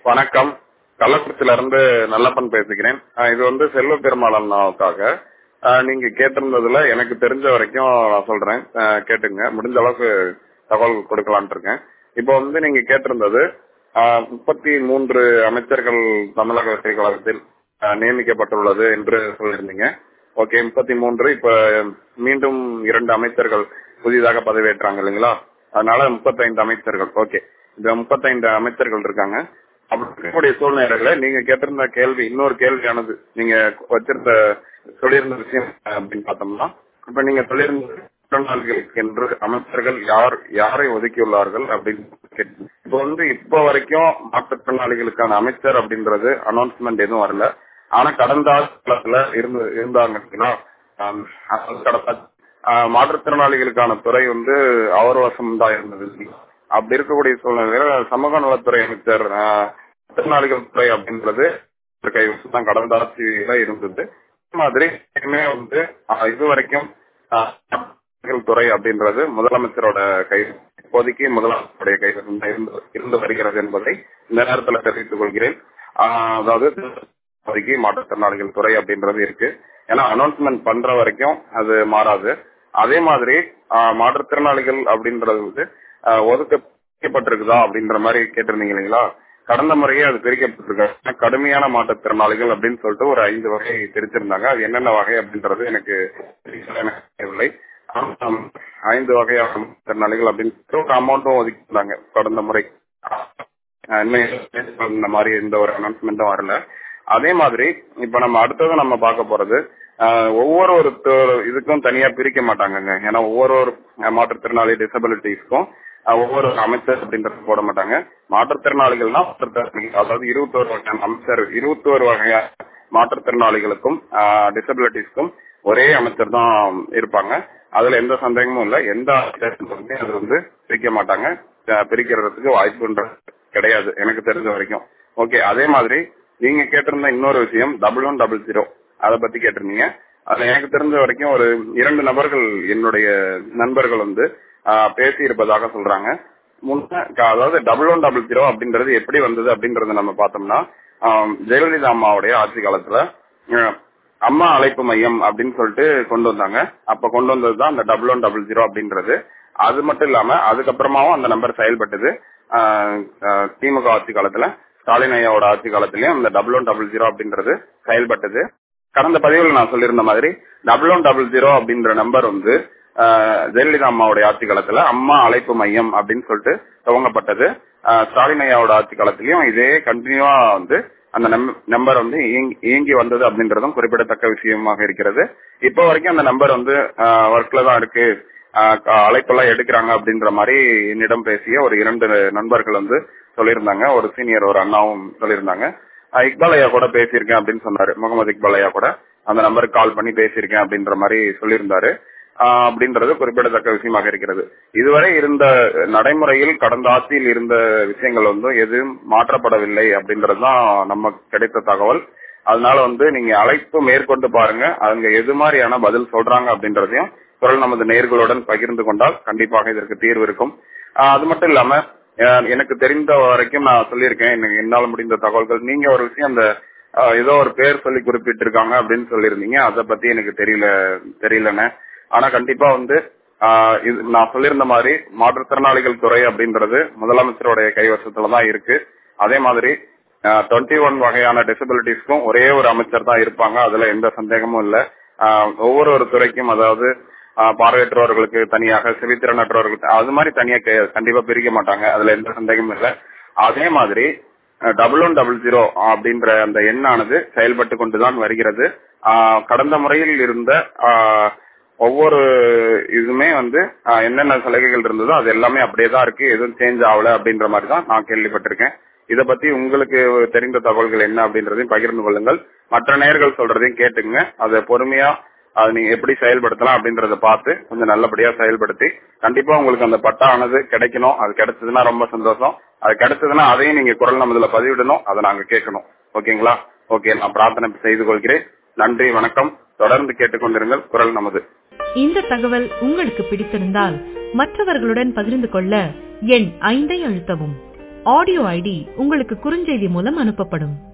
வணக்கம் கள்ளக்குறிச்சியில இருந்து நல்லப்பன் பேசுகிறேன் அஹ் இது வந்து செல்வ பெருமாள் அண்ணாவுக்காக அஹ் நீங்க கேட்டிருந்ததுல எனக்கு தெரிஞ்ச வரைக்கும் நான் சொல்றேன் அஹ் கேட்டுங்க முடிஞ்ச அளவுக்கு தகவல் கொடுக்கலான்ட்டு இருக்கேன் இப்போ வந்து நீங்க கேட்டிருந்தது அஹ் முப்பத்தி மூன்று அமைச்சர்கள் தமிழக வெற்றி கழகத்தில் அஹ் நியமிக்கப்பட்டுள்ளது என்று சொல்லியிருந்தீங்க ஓகே முப்பத்தி மூன்று இப்ப மீண்டும் இரண்டு அமைச்சர்கள் புதிதாக பதவியேற்றாங்க இல்லைங்களா அதனால முப்பத்தைந்து அமைச்சர்கள் ஓகே இந்த முப்பத்தைந்து அமைச்சர்கள் இருக்காங்க அப்படி இருக்கக்கூடிய சூழ்நிலைகளை நீங்க கேட்டிருந்த கேள்வி இன்னொரு கேள்வியானது நீங்க வச்சிருந்த சொல்லியிருந்த விஷயம் அப்படின்னு பார்த்தோம்னா இப்ப நீங்க சொல்லியிருந்த மாற்றுத்திறனாளிகளுக்கு என்று அமைச்சர்கள் யார் யாரை ஒதுக்கியுள்ளார்கள் அப்படின்னு கேட்டீங்க. இப்ப வந்து இப்ப வரைக்கும் மாற்றுத்திறனாளிகளுக்கான அமைச்சர் அப்படின்றது அனௌன்ஸ்மெண்ட் எதுவும் வரல ஆனா கடந்த காலத்துல இருந்து இருந்தாங்கன்னா ஆம், அது கடந்த ஆஹ், மாற்றுத்திறனாளிகளுக்கான துறை வந்து அவர் வசம் தான் இருந்தது அப்படி இருக்கக்கூடிய சூழ்நிலையில சமூக நலத்துறை அமைச்சர் ஆஹ், மாற்றுத்திறனாளிகள் துறை அப்படின்றது கைவசம் தான் கடந்த ஆட்சியில இருந்தது அதே மாதிரி இனிமே வந்து ஆஹ், இது வரைக்கும் ஆஹ், மாற்றுத்திறனாளிகள் துறை அப்படின்றது முதலமைச்சரோட கை இப்போதைக்கு முதலமைச்சருடைய கைவசம் தான் இருந்து இருந்து வருகிறது என்பதை இந்த நேரத்தில் தெரிவித்துக் கொள்கிறேன் ஆஹ், அதாவது இப்போதைக்கு மாற்றுத்திறனாளிகள் துறை அப்படின்றது இருக்கு ஏன்னா அனௌன்ஸ்மெண்ட் பண்ற வரைக்கும் அது மாறாது அதே மாதிரி ஆஹ், மாற்றுத்திறனாளிகள் அப்படின்றது வந்து ஆஹ், ஒதுக்கப்பட்டிருக்குதா அப்படின்ற மாதிரி கேட்டிருந்தீங்க இல்லைங்களா கடந்த முறையே அது பிரிக்கப்பட்டிருக்காங்க கடுமையான மாற்றுத்திறனாளிகள் அப்படின்னு சொல்லிட்டு ஒரு ஐந்து வகை பிரிச்சிருந்தாங்க அது என்னென்ன வகை அப்படின்றது எனக்கு தெரியவில்லை ஆம், ஐந்து வகையான மாற்றுத்திறனாளிகள் அப்படின்னு சொல்லிட்டு ஒரு அமௌண்ட்டும் ஒதுக்கியிருந்தாங்க கடந்த முறை ஆஹ் இன்னும் இந்த மாதிரி எந்த ஒரு அனௌன்ஸ்மெண்ட்டும் வரல அதே மாதிரி இப்ப நம்ம அடுத்தது நம்ம பார்க்க போறது ஆஹ் ஒவ்வொரு ஒரு து- இதுக்கும் தனியா பிரிக்க மாட்டாங்கங்க ஏன்னா ஒவ்வொரு ஒரு மாற்றுத்திறனாளி டிசபிலிட்டிஸ்க்கும் ஒவ்வொரு அமைச்சர் அப்படின்றது போட மாட்டாங்க மாற்றுத்திறனாளிகள்னா மாற்றுத்திறனாளிகள் அதாவது இருபத்தோரு வகையான அமைச்சர் இருபத்தோரு வகையான மாற்றுத்திறனாளிகளுக்கும் டிசபிலிட்டிஸ்க்கும் ஒரே அமைச்சர் தான் இருப்பாங்க அதுல எந்த சந்தேகமும் இல்ல எந்த அமைச்சருமே அது வந்து பிரிக்க மாட்டாங்க அஹ் பிரிக்கிறதுக்கு வாய்ப்புன்றது கிடையாது எனக்கு தெரிஞ்ச வரைக்கும் ஓகே அதே மாதிரி நீங்க கேட்டிருந்த இன்னொரு விஷயம் டபுள் ஒன் டபுள் ஜீரோ அதை பத்தி கேட்டிருந்தீங்க அதுல எனக்கு தெரிஞ்ச வரைக்கும் ஒரு இரண்டு நபர்கள் என்னுடைய நண்பர்கள் வந்து ஆஹ், பேசி இருப்பதாக சொல்றாங்க முன்ன அதாவது டபுள் ஒன் டபுள் ஜீரோ அப்படின்றது எப்படி வந்தது அப்படின்றத நம்ம பார்த்தோம்னா ஆஹ், ஜெயலலிதா அம்மாவுடைய ஆட்சி காலத்துல ஆஹ், அம்மா அழைப்பு மையம் அப்படின்னு சொல்லிட்டு கொண்டு வந்தாங்க அப்ப கொண்டு வந்தது தான் அந்த டபுள் ஒன் டபுள் ஜீரோ அப்படின்றது அது மட்டும் இல்லாம அதுக்கப்புறமாவும் அந்த நம்பர் செயல்பட்டது ஆஹ், ஆஹ், திமுக ஆட்சி காலத்துல ஸ்டாலின் ஐயாவோட ஆட்சி காலத்திலயும் அந்த டபுள் ஒன் டபுள் ஜீரோ அப்படின்றது செயல்பட்டது கடந்த பதிவில் நான் சொல்லியிருந்த மாதிரி டபுள் ஒன் டபுள் ஜீரோ அப்படின்ற நம்பர் வந்து ஆஹ், ஜெயலலிதா அம்மாவுடைய ஆட்சி காலத்துல அம்மா அழைப்பு மையம் அப்படின்னு சொல்லிட்டு துவங்கப்பட்டது ஆஹ், ஸ்டாலின் ஐயாவோட ஆட்சி காலத்திலயும் இதே கண்டினியூவா வந்து அந்த நம்பர் வந்து இயங்கி- இயங்கி வந்தது அப்படின்றதும் குறிப்பிடத்தக்க விஷயமாக இருக்கிறது இப்போ வரைக்கும் அந்த நம்பர் வந்து ஒர்க்ல தான் இருக்கு ஆஹ், க- அழைப்பெல்லாம் எடுக்கிறாங்க அப்படின்ற மாதிரி என்னிடம் பேசிய ஒரு இரண்டு நண்பர்கள் வந்து சொல்லியிருந்தாங்க ஒரு சீனியர் ஒரு அண்ணாவும் சொல்லியிருந்தாங்க ஆஹ், இக்பால் ஐயா கூட பேசியிருக்கேன் அப்படின்னு சொன்னாரு முகமது இக்பால் ஐயா கூட அந்த நம்பருக்கு கால் பண்ணி பேசியிருக்கேன் அப்படின்ற மாதிரி சொல்லியிருந்தாரு ஆஹ், அப்படின்றது குறிப்பிடத்தக்க விஷயமாக இருக்கிறது இதுவரை இருந்த நடைமுறையில் கடந்த ஆட்சியில் இருந்த விஷயங்கள் வந்து எதுவும் மாற்றப்படவில்லை அப்படின்றதுதான் நமக்கு கிடைத்த தகவல் அதனால வந்து நீங்க அழைப்பு மேற்கொண்டு பாருங்க அவங்க எது மாதிரியான பதில் சொல்றாங்க அப்படின்றதையும் குரல் நமது நேர்களுடன் பகிர்ந்து கொண்டால் கண்டிப்பாக இதற்கு தீர்வு இருக்கும் ஆஹ், அது மட்டும் இல்லாம ஆஹ், எனக்கு தெரிந்த வரைக்கும் நான் சொல்லியிருக்கேன் எனக்கு என்னால் முடிந்த தகவல்கள் நீங்க ஒரு விஷயம் அந்த ஆஹ், ஏதோ ஒரு பேர் சொல்லி குறிப்பிட்டிருக்காங்க அப்படின்னு சொல்லியிருந்தீங்க அதை பத்தி எனக்கு தெரியல தெரியலண்ணே ஆனா கண்டிப்பா வந்து ஆஹ், இது நான் சொல்லியிருந்த மாதிரி மாற்றுத்திறனாளிகள் துறை அப்படின்றது முதலமைச்சருடைய கைவசத்துல தான் இருக்கு அதே மாதிரி டுவெண்ட்டி ஒன் வகையான டிசபிலிட்டிஸ்க்கும் ஒரே ஒரு அமைச்சர் தான் இருப்பாங்க அதுல எந்த சந்தேகமும் இல்ல ஆஹ், ஒவ்வொரு ஒரு துறைக்கும் அதாவது ஆஹ், பார்வையற்றவர்களுக்கு தனியாக செவித்திறனற்றவர்களுக்கு அது மாதிரி தனியா கே- கண்டிப்பா பிரிக்க மாட்டாங்க அதுல எந்த சந்தேகமும் இல்ல அதே மாதிரி டபுள் ஒன் டபுள் ஜீரோ அப்படின்ற அந்த எண்ணானது செயல்பட்டு கொண்டுதான் வருகிறது ஆஹ், கடந்த முறையில் இருந்த ஆஹ், ஒவ்வொரு இதுமே வந்து ஆஹ், என்னென்ன சலுகைகள் இருந்ததோ அது எல்லாமே அப்படியே தான் இருக்கு எதுவும் சேஞ்ச் ஆகல அப்படின்ற மாதிரி தான் நான் கேள்விப்பட்டிருக்கேன் இத பத்தி உங்களுக்கு தெரிந்த தகவல்கள் என்ன அப்படின்றதையும் பகிர்ந்து கொள்ளுங்கள் மற்ற நேயர்கள் சொல்றதையும் கேட்டுங்க அதை பொறுமையா அது நீங்க எப்படி செயல்படுத்தலாம் அப்படின்றத பார்த்து கொஞ்சம் நல்லபடியா செயல்படுத்தி கண்டிப்பா உங்களுக்கு அந்த பட்டா ஆனது கிடைக்கணும் அது கிடைச்சதுன்னா ரொம்ப சந்தோஷம் அது கிடைச்சதுன்னா அதையும் நீங்க குரல் நமதுல பதிவிடணும் அதை நாங்க கேட்கணும் ஓகேங்களா ஓகே நான் பிரார்த்தனை செய்து கொள்கிறேன் நன்றி வணக்கம் தொடர்ந்து கேட்டுக்கொண்டிருங்கள் குரல் நமது இந்த தகவல் உங்களுக்கு பிடித்திருந்தால் மற்றவர்களுடன் பகிர்ந்து கொள்ள எண் ஐந்தை அழுத்தவும் ஆடியோ ஐடி உங்களுக்கு குறுஞ்செய்தி மூலம் அனுப்பப்படும்